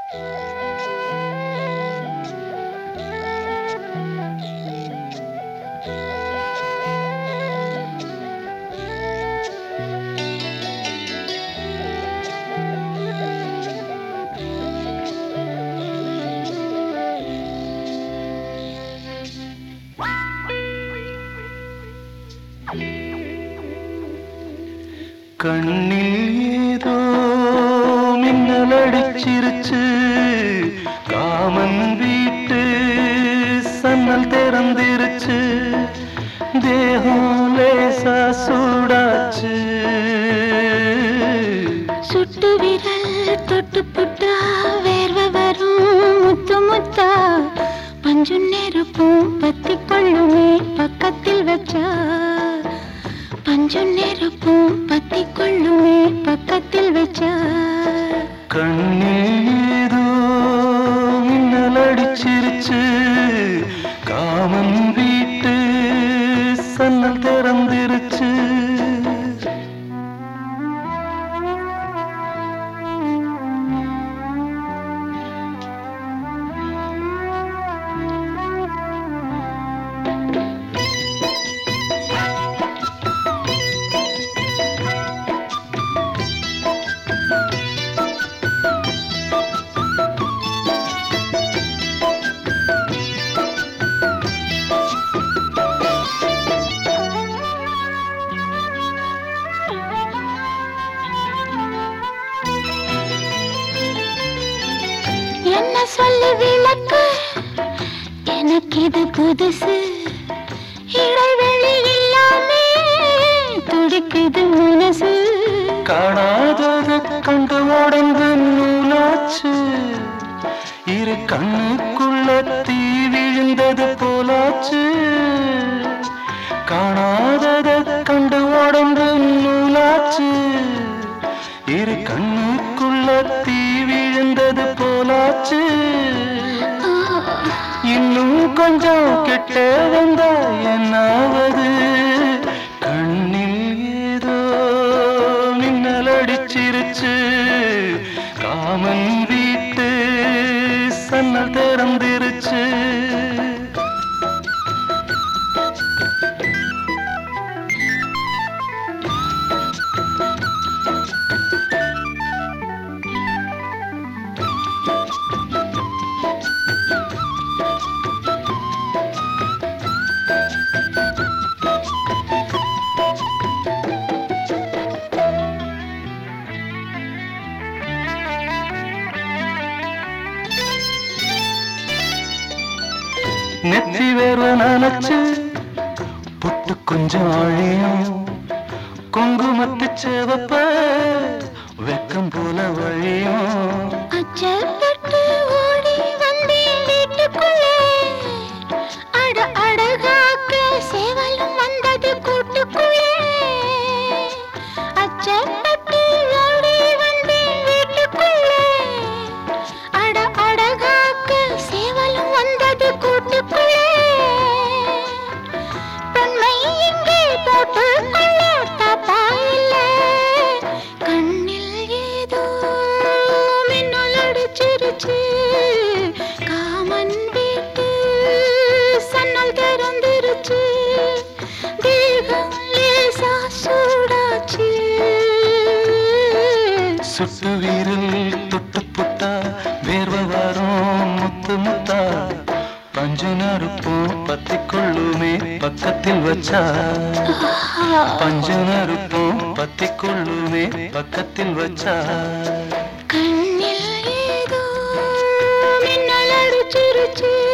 கண்ணில் ஏதோ மின்னல் அடிச்சிருச்சு காமன் வீட்டு சன்னல் திறந்திருச்சு தேகம் லேசா சூடாச்சு சுட்டு விரல் தொட்டு புட்டா வேர்வ வரும் முத்து முத்தா பஞ்சு நெருப்பும் பத்தி கொள்ளுமே பக்கத்தில் வச்சா பஞ்சு நெருப்பும் பத்தி கொள்ளுமே பக்கத்தில் வச்சா கண்ணில் ஏதோ மின்னல் அடிச்சிருச்சு காமன் வீட்டு சன்னல் திறந்திருச்சு என்ன சொல்லி விளக்கு எனக்கு இது புதுசு இடைவெளி இல்லாமே துடிக்குது மனசு காணாதது கண்டு உடம்பு நூலாச்சு இரு கண்ணுக்குள்ள தீ விழுந்தது போலாச்சு காணாதது கண்டு உடம்பு நூலாச்சு இரு கண்ணுக்குள்ள தீ விழுந்தது போலாச்சு இன்னும் கொஞ்சம் கிட்ட வந்தா என்னாவது கண்ணில் ஏதோ மின்னல் அடிச்சிருச்சு காமன் வீட்டு சன்னல் திறந்திருச்சு நெத்தி வேர்வ நினைச்சு புட்டு கொஞ்சம் அழியும் குங்குமத்து சேவப்ப வெக்கம் போல வழியும் அச்சப்பட்டு ஓடி வந்தேன் வீட்டுக்குள்ளே அட அழகாக்க சேவலும் வந்தது கூட்டுக்குள்ளே அச்சப்பட்டு ஓடி வந்தேன் வீட்டுக்குள்ளே அட அழகாக்க சேவலும் வந்தது கூட்டுக்குள்ளே பெண்மை இங்கே போட்டுக்கொள்ள தப்பா இல்லை கண்ணில் ஏதோ மின்னல் அடிச்சிருச்சு காமன் வீட்டு சன்னல் திறந்திருச்சு தேகம் லேசா சூடாச்சு சுட்டு வீரல் தொட்டு புட்டா வேர்வ வரும் முத்து முத்தா பஞ்சு நறுப்பும் பத்தி கொள்ளுமே பக்கத்தில் வச்சா பஞ்சு நறுப்பும் பத்தி கொள்ளுமே பக்கத்தில் வச்சா கண்ணில் ஏதோ மின்னல் அடிச்சிருச்சு